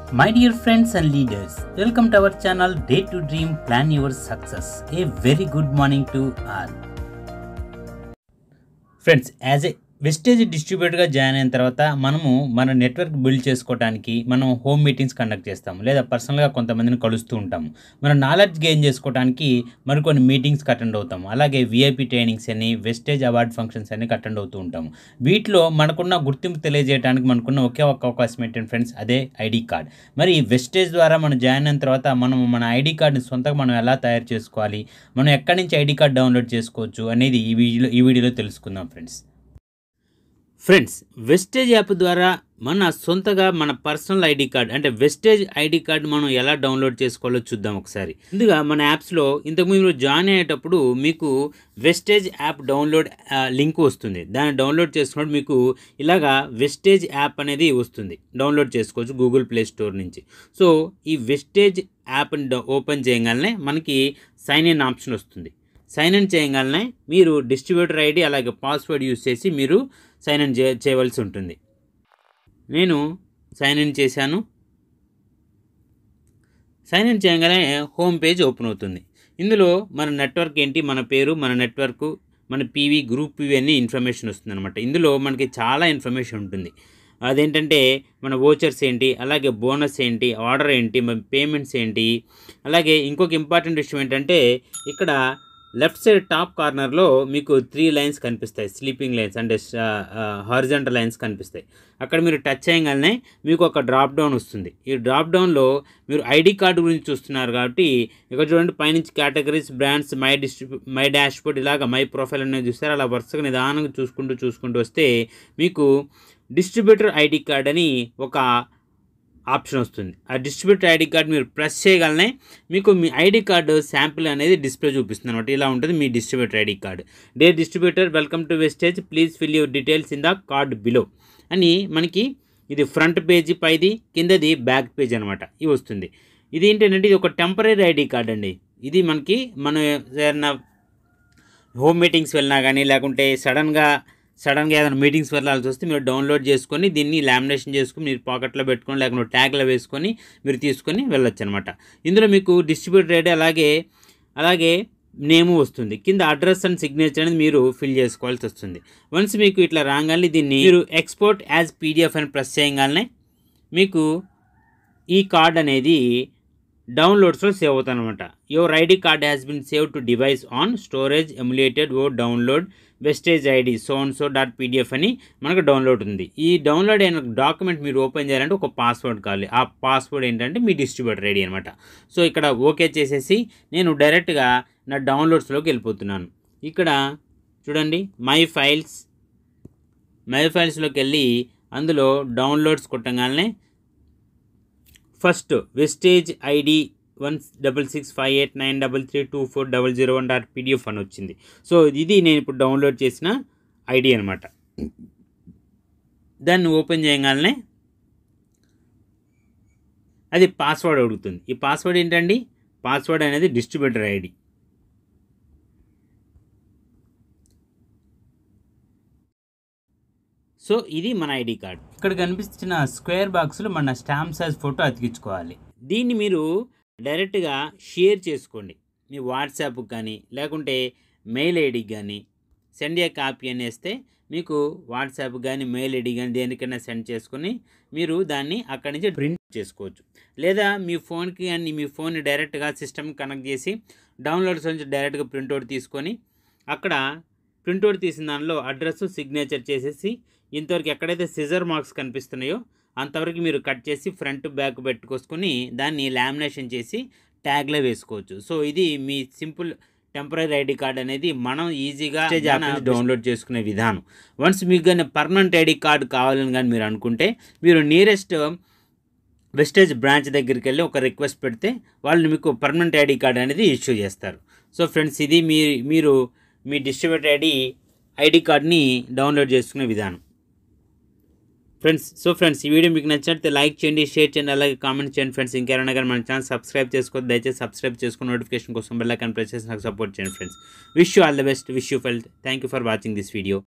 My dear friends and leaders, welcome to our channel Day to Dream Plan Your Success. A very good morning to all. Friends as a Vestige డిస్ట్రిబ్యూటర్గా join అయిన తర్వాత మనము మన network build చేసుకోవడానికి మనం home meetings conduct చేస్తాము లేదా పర్సనల్గా కొంతమందిని కలుస్తూ ఉంటాము మన నాలెడ్జ్ గెయిన్ చేసుకోవడానికి మరికొన్ని మీటింగ్స్ అటెండ్ అవుతాము అలాగే విఐపి ట్రైనింగ్స్ అని వెస్టేజ్ అవార్డ్ ఫంక్షన్స్ అని అటెండ్ అవుతూ ఉంటాము వీటిలో మనకున్న గుర్తింపు తెలియజేయడానికి మనకున్న ఒకే ఒక్క అవకాశం ఏంటంటే ఫ్రెండ్స్ అదే ఐడి కార్డ్ మరి వెస్టేజ్ ద్వారా మనం జాయిన్ అయిన తర్వాత మనం మన ఐడి కార్డ్ని సొంతంగా మనం ఎలా తయారు చేసుకోవాలి మనం ఎక్కడి నుంచి ఐడి కార్డ్ డౌన్లోడ్ చేసుకోవచ్చు అనేది ఈ వీడియోలో ఈ వీడియోలో తెలుసుకుందాం ఫ్రెండ్స్ ఫ్రెండ్స్ వెస్టేజ్ యాప్ ద్వారా మన సొంతగా మన పర్సనల్ ఐడి కార్డ్ అంటే వెస్టేజ్ ఐడి కార్డ్ మనం ఎలా డౌన్లోడ్ చేసుకోవాలో చూద్దాం ఒకసారి ముందుగా మన యాప్స్లో ఇంతకు మీరు జాయిన్ అయ్యేటప్పుడు మీకు వెస్టేజ్ యాప్ డౌన్లోడ్ ఆ, లింక్ వస్తుంది దాన్ని డౌన్లోడ్ చేసుకున్నప్పుడు మీకు ఇలాగా వెస్టేజ్ యాప్ అనేది వస్తుంది డౌన్లోడ్ చేసుకోవచ్చు గూగుల్ ప్లే స్టోర్ నుంచి సో ఈ వెస్టేజ్ యాప్ని డౌ- ఓపెన్ చేయగానే మనకి సైన్ ఇన్ ఆప్షన్ వస్తుంది సైన్ ఇన్ చేయగానే మీరు డిస్ట్రిబ్యూటర్ ఐడి అలాగే పాస్వర్డ్ యూస్ చేసి మీరు సైన్ ఇన్ చే చేయవలసి ఉంటుంది నేను సైన్ ఇన్ చేశాను సైన్ ఇన్ చేయగానే హోమ్ పేజ్ ఓపెన్ అవుతుంది ఇందులో మన నెట్వర్క్ ఏంటి మన పేరు మన నెట్వర్క్ మన పీవీ గ్రూప్ పీవీ అన్ని ఇన్ఫర్మేషన్ వస్తుంది అనమాట ఇందులో మనకి చాలా ఇన్ఫర్మేషన్ ఉంటుంది అదేంటంటే మన ఓచర్స్ ఏంటి అలాగే బోనస్ ఏంటి ఆర్డర్ ఏంటి మన పేమెంట్స్ ఏంటి అలాగే ఇంకొక ఇంపార్టెంట్ విషయం ఏంటంటే ఇక్కడ లెఫ్ట్ సైడ్ టాప్ కార్నర్లో మీకు త్రీ లైన్స్ కనిపిస్తాయి స్లీపింగ్ లైన్స్ అంటే హారిజంటల్ లైన్స్ కనిపిస్తాయి అక్కడ మీరు టచ్ చేయగానే మీకు ఒక డ్రాప్ డౌన్ వస్తుంది ఈ డ్రాప్ డౌన్లో మీరు ఐడి కార్డు గురించి చూస్తున్నారు కాబట్టి ఇక్కడ చూడండి పైనుంచి కేటగిరీస్ బ్రాండ్స్ మై డిస్ట్రిబ్యూ మై డాష్ బోర్డ్ ఇలాగ మై ప్రొఫైల్ అనేది చూస్తారు అలా వరుసగా నిదానంగా చూసుకుంటూ చూసుకుంటూ వస్తే మీకు డిస్ట్రిబ్యూటర్ ఐడి కార్డ్ అని ఒక ఆప్షన్ వస్తుంది ఆ డిస్ట్రిబ్యూటర్ ఐడి కార్డ్ మీరు ప్రెస్ చేయగలనే మీకు మీ ఐడి కార్డు శాంపిల్ అనేది డిస్ప్లే చూపిస్తుంది అనమాట ఇలా ఉంటుంది మీ distributor ID card dear distributor welcome to Vestige please fill your details in the card below అని మనకి ఇది ఫ్రంట్ పేజీ పైది కిందది బ్యాక్ పేజ్ అనమాట ఇది వస్తుంది ఇది ఏంటంటే ఇది ఒక టెంపరీ ఐడి కార్డ్ అండి ఇది మనకి మనం ఏదైనా హోమ్ మీటింగ్స్ వెళ్ళినా కానీ లేకుంటే సడన్గా సడన్గా ఏదైనా మీటింగ్స్ వెళ్ళాల్సి వస్తే మీరు డౌన్లోడ్ చేసుకొని దీన్ని లామినేషన్ చేసుకొని మీరు పాకెట్లో పెట్టుకొని లేకుంటే ట్యాగ్లో వేసుకొని మీరు తీసుకొని వెళ్ళొచ్చు అనమాట ఇందులో మీకు డిస్ట్రిబ్యూటర్ ఐడి అలాగే అలాగే నేము వస్తుంది కింద అడ్రస్ అండ్ సిగ్నేచర్ అనేది మీరు ఫిల్ చేసుకోవాల్సి వస్తుంది వన్స్ మీకు ఇట్లా రాగానే దీన్ని మీరు ఎక్స్పోర్ట్ యాజ్ పీడిఎఫ్ అని ప్రెస్ చేయగానే మీకు ఈ కార్డ్ అనేది డౌన్లోడ్స్లో సేవ్ అవుతుంది అనమాట your ID card has been save to device on storage emulated o download Vestige ID సోన్ సో డాట్ పీడిఎఫ్ అని మనకు డౌన్లోడ్ ఉంది ఈ డౌన్లోడ్ అయిన డాక్యుమెంట్ మీరు ఓపెన్ చేయాలంటే ఒక పాస్వర్డ్ కావాలి ఆ పాస్వర్డ్ ఏంటంటే మీ డిస్ట్రిబ్యూటర్ ఐడి అనమాట సో ఇక్కడ ఓకే చేసేసి నేను డైరెక్ట్గా నా డౌన్లోడ్స్లోకి వెళ్ళిపోతున్నాను ఇక్కడ చూడండి మై ఫైల్స్ మై ఫైల్స్లోకి వెళ్ళి అందులో డౌన్లోడ్స్ కొట్టగానే first Vestige ID one double six five eight nine double three two four double zero one dot PDF అని వచ్చింది సో ఇది నేను ఇప్పుడు డౌన్లోడ్ చేసిన ఐడి అనమాట దాన్ని ఓపెన్ చేయగానే అది పాస్వర్డ్ అడుగుతుంది ఈ పాస్వర్డ్ ఏంటండి పాస్వర్డ్ అనేది డిస్ట్రిబ్యూటర్ ఐడి సో ఇది మన ఐడి కార్డ్ ఇక్కడ కనిపిస్తున్న స్క్వేర్ బాక్స్లో మన స్టాంప్ సైజ్ ఫోటో అతికించుకోవాలి దీన్ని మీరు డైరెక్ట్గా షేర్ చేసుకోండి మీ వాట్సాప్కి కానీ లేకుంటే మెయిల్ ఐడికి కానీ సెండ్ ఏ కాపీ అని వేస్తే మీకు వాట్సాప్ కానీ మెయిల్ ఐడి కానీ దేనికైనా సెండ్ చేసుకొని మీరు దాన్ని అక్కడి నుంచి ప్రింట్ చేసుకోవచ్చు లేదా మీ ఫోన్కి కానీ మీ ఫోన్ డైరెక్ట్గా సిస్టమ్ కనెక్ట్ చేసి డౌన్లోడ్స్ నుంచి డైరెక్ట్గా ప్రింట్అవుట్ తీసుకొని అక్కడ ప్రింట్అవుట్ తీసిన దానిలో అడ్రస్ సిగ్నేచర్ చేసేసి ఇంతవరకు ఎక్కడైతే సిజర్ మార్క్స్ కనిపిస్తున్నాయో అంతవరకు మీరు కట్ చేసి ఫ్రంట్ బ్యాక్ పెట్టుకొసుకొని దాన్ని లామినేషన్ చేసి ట్యాగ్లో వేసుకోవచ్చు సో ఇది మీ సింపుల్ టెంపరీ ఐడి కార్డ్ అనేది మనం ఈజీగా డౌన్లోడ్ చేసుకునే విధానం వన్స్ మీకు కానీ పర్మనెంట్ ఐడి కార్డ్ కావాలని కానీ మీరు అనుకుంటే మీరు నియరెస్ట్ వెస్టేజ్ బ్రాంచ్ దగ్గరికి వెళ్ళి ఒక రిక్వెస్ట్ పెడితే వాళ్ళు మీకు పర్మనెంట్ ఐడి కార్డ్ అనేది ఇష్యూ చేస్తారు సో ఫ్రెండ్స్ ఇది మీ మీరు మీ డిస్ట్రిబ్యూటర్ ఐడి ఐడి కార్డ్ని డౌన్లోడ్ చేసుకునే విధానం ఫ్రెండ్స్ సో ఫ్రెండ్స్ ఈ వీడియో మీకు నచ్చినట్లయితే లైక్ చేయండి షేర్ చేయండి అలాగే కామెంట్ చేయండి ఫ్రెండ్స్ ఇంకెవరైనా కానీ మన ఛానల్ సబ్స్క్రైబ్ చేసుకోవద్దు దయచేసి సబ్స్క్రైబ్ చేసుకుని నోటిఫికేషన్ కోసం బెల్ ఐకాన్ ప్రెస్ చేసి నాకు సపోర్ట్ చేయండి friends wish you all the best wish you felt thank you for watching this video